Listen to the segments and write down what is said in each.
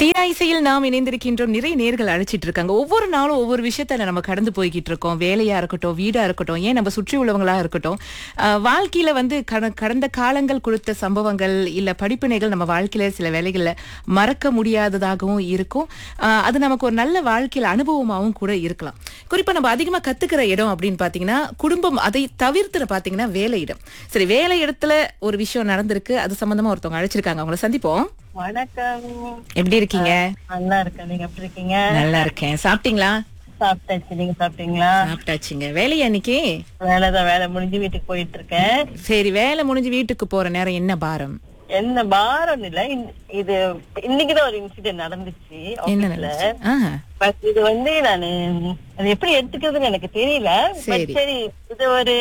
தீரா இசையில் நாம் இணைந்திருக்கின்றோம் நிறைய நேர்கள் அழைச்சிட்டு இருக்காங்க ஒவ்வொரு நாளும் ஒவ்வொரு விஷயத்துல நம்ம கடந்து போய்கிட்டு இருக்கோம் வேலையா இருக்கட்டும் வீடா இருக்கட்டும் ஏன் நம்ம சுற்றி உள்ளவங்களா இருக்கட்டும் ஆஹ், வாழ்க்கையில வந்து கட- கடந்த காலங்கள் கொடுத்த சம்பவங்கள் இல்ல படிப்பினைகள் நம்ம வாழ்க்கையில சில வேலைகள்ல மறக்க முடியாததாகவும் இருக்கும் ஆஹ், அது நமக்கு ஒரு நல்ல வாழ்க்கையில அனுபவமாகவும் கூட இருக்கலாம் குறிப்பா நம்ம அதிகமா கத்துக்கிற இடம் அப்படின்னு பாத்தீங்கன்னா குடும்பம் அதை தவிர்த்து பாத்தீங்கன்னா வேலை இடம் சரி வேலை இடத்துல ஒரு விஷயம் நடந்திருக்கு அது சம்பந்தமா ஒருத்தவங்க அழைச்சிருக்காங்க அவங்கள சந்திப்போம் வணக்கம் எப்படி இருக்கீங்க நல்லா இருக்கேன் நீங்க எப்படி இருக்கீங்க நல்லா இருக்கேன் சாப்பிட்டீங்களா சாப்பிட்டாச்சு நீங்க சாப்பிட்டீங்களா சாப்பிட்டாச்சுங்க வேலையா இன்னைக்கு வேலைதான் வேலை முடிஞ்சு வீட்டுக்கு போயிட்டு இருக்கேன் சரி வேலை முடிஞ்சு வீட்டுக்கு போற நேரம் என்ன பாரம் என்ன பாரம் இல்ல இந்த- இது இன்னைக்குதான் ஒரு இன்சிடென்ட் நடந்துச்சு என்ன ஆபீஸ்ல நடந்துச்சு? ஆஹா. பட் இது வந்து நானு அது எப்படி எடுத்துக்கிறதுன்னு எனக்கு தெரியல பட் சரி. சரி இது ஒரு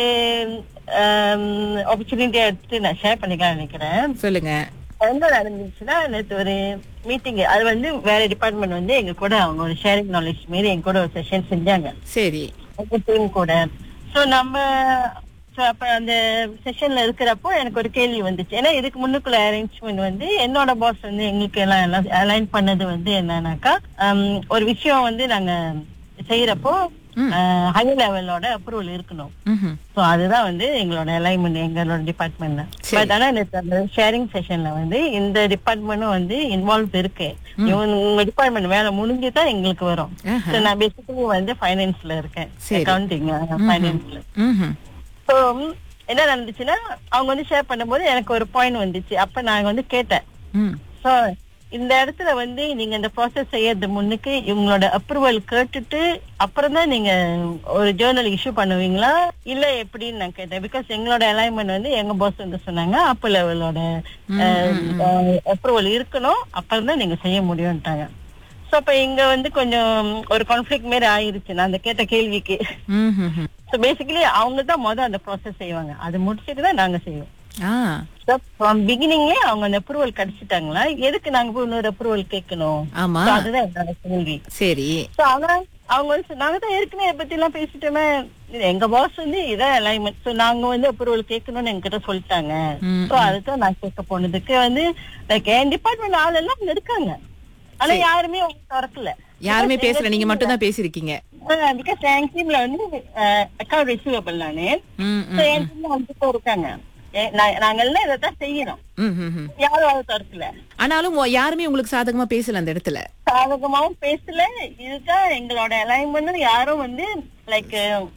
ஆப்பர்ச்சுனிட்டியா எடுத்து நான் ஷேர் பண்ணிக்கலாம் நினைக்கிறேன் சொல்லுங்க என்ன நடந்துச்சுன்னா நேற்று ஒரு மீட்டிங் அது வந்து வேற டிபார்ட்மெண்ட் வந்து எங்க கூட அவங்க ஒரு ஷேரிங் நாலேஜ் மாரி எங்க கூட ஒரு செஷன் செஞ்சாங்க சரி டீம் கூட சோ நம்ம so அப்ப அந்த செஷன்ல இருக்கிறப்போ எனக்கு ஒரு கேள்வி வந்துச்சு ஏன்னா இதுக்கு முன்னுக்குள்ள அரேஞ்ச்மெண்ட் வந்து என்னோட பாஸ் வந்து எங்களுக்கு எல்லாம் எல்லாம் அலைன் பண்ணது வந்து என்னன்னாக்கா ஹம், ஒரு விஷயம் வந்து நாங்க செய்யறப்போ ஹை லெவலோட அப்ரூவல் இருக்கணும் ம்ஹும். சோ அதுதான் வந்து எங்களோட அலைன்மெண்ட் எங்களோட டிபார்ட்மெண்ட்ல சரி. பட் ஆனா நேத்து அந்த ஷேரிங் செஷன்ல வந்து இந்த டிபார்ட்மெண்ட்டும் வந்து இன்வால்வ் இருக்கு இவங்க உங்க டிபார்ட்மெண்ட் வேலை முடிஞ்சுதான் எங்களுக்கு வரும் ஆஹா. So, நான் பேசிக்கலி வந்து ஃபைனான்ஸ்ல இருக்கேன் சரி. அக்கவுண்டிங் ஃபைனான்ஸ்ல ம்ஹும். சோ என்ன நடந்துச்சுன்னா அவங்க வந்து ஷேர் பண்ணும்போது எனக்கு ஒரு பாயிண்ட் வந்துச்சு அப்ப நான் வந்து கேட்டேன் ம். சோ இந்த இடத்துல வந்து நீங்க இந்த ப்ராசஸ் செய்யறது முன்னுக்கு இவங்களோட அப்ரூவல் கேட்டுட்டு அப்புறம் தான் நீங்க ஒரு ஜேர்னல் இஷ்யூ பண்ணுவீங்களா இல்ல எப்படின்னு நான் கேட்டேன் பிகாஸ் எங்களோட அலைன்மெண்ட் வந்து எங்க பாஸ் வந்து சொன்னாங்க அப்ப லெவலோட அப்ரூவல் இருக்கணும் அப்புறம் தான் நீங்க செய்ய முடியும்ட்டாங்க சோ அப்ப இங்க வந்து கொஞ்சம் ஒரு கான்ஃபிளிக் மாரி ஆயிருச்சு நான் அந்த கேட்ட கேள்விக்கு ம்ஹும்ஹும். ஸோ பேசிக்கலி அவங்க தான் மொதல் அந்த ப்ராசஸ் செய்வாங்க அது முடிச்சிட்டு தான் நாங்க செய்வோம் ஆ ஸோ ஃப்ரம் பிகினிங்கே அவங்க அந்த அப்ரூவல் கிடைச்சிட்டாங்களா எதுக்கு நாங்க போய் இன்னொரு அப்ரூவல் கேட்கணும் ஆமா So அதுதான் என்னோட கேள்வி சரி ஸோ ஆனா அவங்க வந்து சொ- நாங்க தான் ஏற்கனவே இதை பத்தி எல்லாம் பேசிட்டோமே இது எங்க பாஸ் வந்து இதான் அலைன்மெண்ட் ஸோ நாங்க வந்து அப்ரூவல் கேட்கணும்னு என்கிட்ட சொல்லிட்டாங்க ம், ஸோ அதுதான் நான் கேட்க போனதுக்கு வந்து லைக் என் டிபார்ட்மெண்ட் ஆள் எல்லாம் இங்க இருக்காங்க ஆனா யாருமே அவங்க திறக்கல யாருமே பேசல நீங்க மட்டும் தான் பேசிருக்கீங்க பிகாஸ் என் டீம்ல வந்து அக்கௌண்ட் ரிசீவபிள் நானு ம், So, என் டீம்ல அஞ்சு பேர் இருக்காங்க ஏ- நா- நாங்க எல்லாம் இதைத்தான் செய்யறோம் ம், ம், ம். யாரும் அதை திறக்கல ஆனாலும் உ- யாருமே உங்களுக்கு சாதகமா பேசல அந்த இடத்துல சாதகமாவும் பேசல இதுதான் எங்களோட அலைன்மெண்ட் யாரும் வந்து லைக்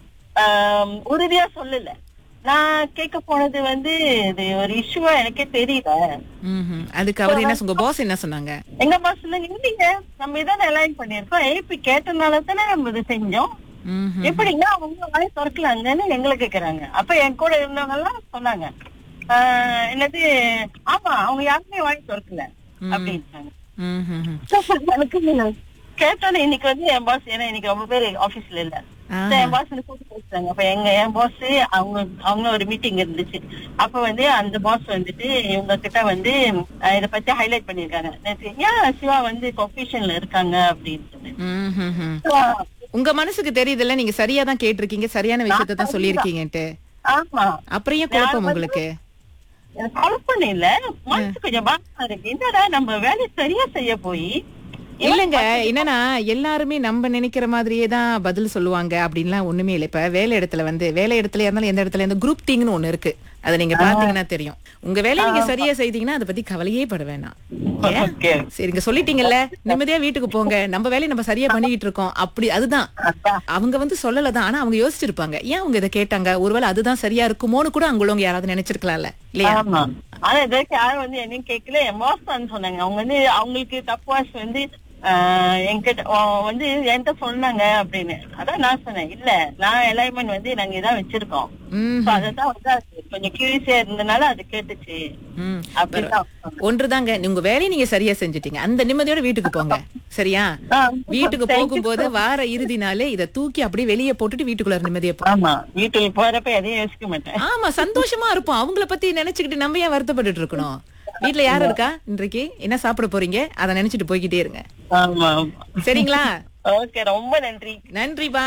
உறுதியா சொல்லல நான் கேட்க போனது வந்து இது ஒரு இஷ்யூவா எனக்கே தெரியல ம்ஹும். அதுக்கு அவர் என்ன உங்க பாஸ் என்ன சொன்னாங்க எங்க பாஸ் சொன்னாங்க இல்லைங்க நம்ம இதான் அலைன் பண்ணிருக்கோம் ஏபி கேட்டனால தானே நம்ம இதை செஞ்சோம் ம்ஹும். எப்படின்னா அவங்க வாய் திறக்கலாங்கன்னு எங்களை கேக்குறாங்க அப்ப என் கூட இருந்தவங்க எல்லாம் சொன்னாங்க ஆஹ் என்னது ஆமா அவங்க யாருமே வாய் திறக்கல அப்படின்ட்டாங்க ம்ஹும்ஹும். So, எனக்கு கேட்டோன்னே இன்னைக்கு வந்து என் பாஸ் ஏன்னா இன்னைக்கு ரொம்ப பேர் ஆபீஸ்ல இல்ல ஆ. So, என் பாஸ் கூப்பிட்டு பேசுறாங்க அப்ப எங்க என் பாஸ் அவங்க அவங்க ஒரு மீட்டிங் இருந்துச்சு அப்ப வந்து அந்த பாஸ் வந்துட்டு இவங்க கிட்ட வந்து அஹ், இத பத்தி ஹைலைட் பண்ணிருக்காங்க நேத்து, ஏன் சிவா வந்து கொஃபிஷன்ல இருக்காங்க அப்படின்னு சொல்லி ம்ஹும்ஹும். So, உங்க மனசுக்கு தெரியுதுல்ல நீங்க சரியா தான் கேட்டிருக்கீங்க சரியான விஷயத்தை தான் சொல்லியிருக்கீங்கன்ட்டு ஆமா அப்புறம் ஏன் குழப்பம் உங்களுக்கு எனக்கு குழப்பம் இல்ல மனசு கொஞ்சம் பாக்கமா இருக்கு என்னடா நம்ம வேலை சரியா செய்ய போய் இல்லங்க என்னன்னா எல்லாருமே நம்ம நினைக்கிற மாதிரியே தான் பதில் சொல்லுவாங்க அப்படின்லாம் ஒண்ணுமே இல்லை இப்ப வேலை இடத்துல வந்து வேலை இடத்துல இருந்தாலும் எந்த இடத்துல இருந்து குரூப் திங்னு ஒண்ணு இருக்கு அதை நீங்க பாத்தீங்கன்னா தெரியும் உங்க வேலையை நீங்க சரியா செய்தீங்கன்னா அதை பத்தி கவலையே பட வேணாம் ஏன்? ஓகே சரிங்க சொல்லிட்டீங்கல்ல நிம்மதியா வீட்டுக்கு போங்க நம்ம வேலையை நம்ம சரியா பண்ணிக்கிட்டு இருக்கோம் அப்படி அதுதான் அவங்க வந்து சொல்லலதான் ஆனா அவங்க யோசிச்சிருப்பாங்க ஏன் அவங்க இதை கேட்டாங்க ஒருவேளை அதுதான் சரியா இருக்குமோன்னு கூட அங்க உள்ளவங்க யாராவது நினைச்சிருக்கலாம்ல இல்லையா ஆமா ஆனா இது வரைக்கும் யாரும் வந்து என்னையும் கேட்கல என் பாஸ் தான் சொன்னாங்க அவங்க வந்து அவங்களுக்கு தப்புவாஸ் வந்து ஆஹ் என்கிட்ட அவன் வந்து என்கிட்ட சொன்னாங்க அப்படின்னு அதான் நான் சொன்னேன் இல்ல நான் அலைன்மெண்ட் வந்து நாங்க இதான் வச்சிருக்கோம் ம் So அததான் வந்து அது கொஞ்சம் கியூரியஸா இருந்தனால அது கேட்டுச்சு ம் அப்படிதான் ஒன்றுதாங்க உங்க வேலையை நீங்க சரியா செஞ்சுட்டீங்க அந்த நிம்மதியோட வீட்டுக்கு போங்க சரியா ஆ, வீட்டுக்கு thank you. போகும்போது வார இறுதி நாளே இத தூக்கி அப்படியே வெளியே போட்டுட்டு வீட்டுக்குள்ள நிம்மதியா போ ஆமா வீட்டுக்கு போறப்ப எதையும் யோசிக்க மாட்டேன் ஆமா சந்தோஷமா இருப்போம் அவங்கள பத்தி நினைச்சுக்கிட்டு நம்ம ஏன் வருத்தப்பட்டுட்டு இருக்கணும் வீட்ல யாரு இருக்கா இன்றைக்கு என்ன சாப்பிட போறீங்க அத நினைச்சிட்டு போய்கிட்டே இருங்க ஆமா சரிங்களா ஓகே ரொம்ப நன்றி நன்றி பாய்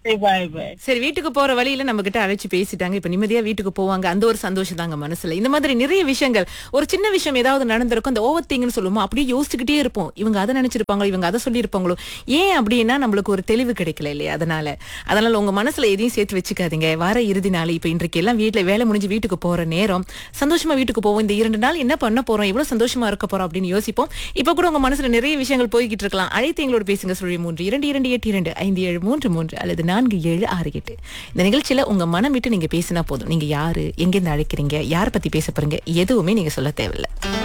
பாய் பாய் சரி வீட்டுக்கு போற வழியில நம்ம கிட்ட அழைச்சு பேசிட்டாங்க இப்ப நிம்மதியா வீட்டுக்கு போவாங்க அந்த ஒரு சந்தோஷம் தாங்க மனசுல இந்த மாதிரி நிறைய விஷயங்கள் ஒரு சின்ன விஷயம் ஏதாவது நடந்திருக்கும் அந்த ஓவர் திங்னு சொல்லுவோம் அப்படியே யோசிச்சுக்கிட்டே இருப்போம் இவங்க அதை நினைச்சிருப்பாங்களோ இவங்க அதை சொல்லியிருப்பாங்களோ ஏன் அப்படின்னா நம்மளுக்கு ஒரு தெளிவு கிடைக்கல இல்லையா அதனால அதனால உங்க மனசுல எதையும் சேர்த்து வச்சுக்காதீங்க வார இறுதி நாள் இப்ப இன்றைக்கு எல்லாம் வீட்டுல வேலை முடிஞ்சு வீட்டுக்கு போற நேரம் சந்தோஷமா வீட்டுக்கு போவோம் இந்த இரண்டு நாள் என்ன பண்ண போறோம் எவ்வளவு சந்தோஷமா இருக்க போறோம் அப்படின்னு யோசிப்போம் இப்ப கூட உங்க மனசுல நிறைய விஷயங்கள் போய்கிட்டு இருக்கலாம் அழைத்து எங்களோட பேசுங்க சொல்லி மூன்று இரண்டு இரண்டு எட்டு இரண்டு ஐந்து ஏழு மூன்று மூன்று அல்லது நான்கு ஏழு ஆறு எட்டு இந்த நிகழ்ச்சியில உங்க மனம் விட்டு நீங்க பேசினா போதும் நீங்க யாரு எங்கிருந்து அழைக்கிறீங்க யாரை பத்தி பேச போறீங்க எதுவுமே நீங்க சொல்ல தேவையில்லை